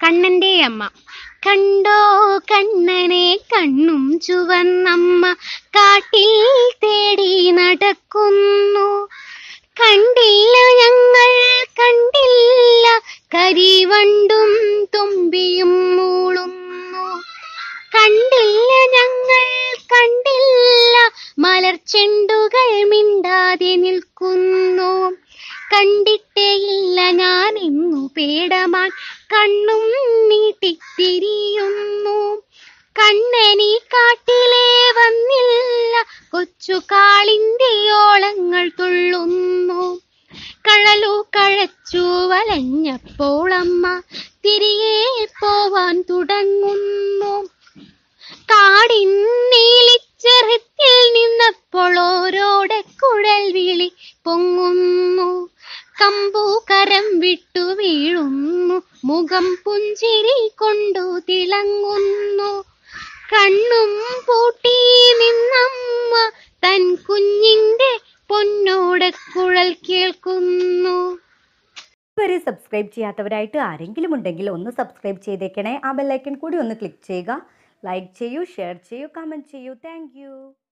കണ്ണന്റെ അമ്മ കണ്ടോ കണ്ണനെ കണ്ണും ചുവന്നമ്മ കാട്ടിൽ തേടി നടക്കുന്നു കണ്ടില്ല ഞങ്ങൾ കണ്ടില്ല കരിവണ്ടും തുമ്പിയും മൂളുന്നു കണ്ടില്ല ഞങ്ങൾ കണ്ടില്ല മലർച്ചെണ്ടുകൾ മിണ്ടാതെ നിൽക്കുന്നു കണ്ടിട്ടേയില്ല ഞാൻ ഇന്നു പേടമാൻ കണ്ണും നീട്ടിത്തിരിയുന്നു കണ്ണനി കാട്ടിലേ വന്നില്ല കൊച്ചു കാളിന്റെ ഓളങ്ങൾ തുള്ളുന്നു കഴലു കഴച്ചു വലഞ്ഞപ്പോൾ അമ്മ തിരികെ പോവാൻ തുടങ്ങുന്നു കാടിൻ നീലിച്ചെറുത്തിൽ നിന്നപ്പോൾ ഓരോടെ കുഴൽ വിളി പൊങ്ങുന്നു കമ്പു കരം വിട്ടു വീഴുന്നു മുഖം പുഞ്ചിരി കൊണ്ടു തിളങ്ങുന്നു കണ്ണും പൂട്ടി നിന്നമ്മ തൻ കുഞ്ഞിന്റെ പൊന്നോടെ കുഴൽ കേൾക്കുന്നു ഇതുവരെ സബ്സ്ക്രൈബ് ചെയ്യാത്തവരായിട്ട് ആരെങ്കിലും ഉണ്ടെങ്കിൽ ഒന്ന് സബ്സ്ക്രൈബ് ചെയ്തേക്കണേ ആ ബെല്ലൈക്കൺ കൂടി ഒന്ന് ക്ലിക്ക് ചെയ്യുക ലൈക്ക് ചെയ്യൂ ഷെയർ ചെയ്യൂ കമൻറ്റ് ചെയ്യൂ താങ്ക്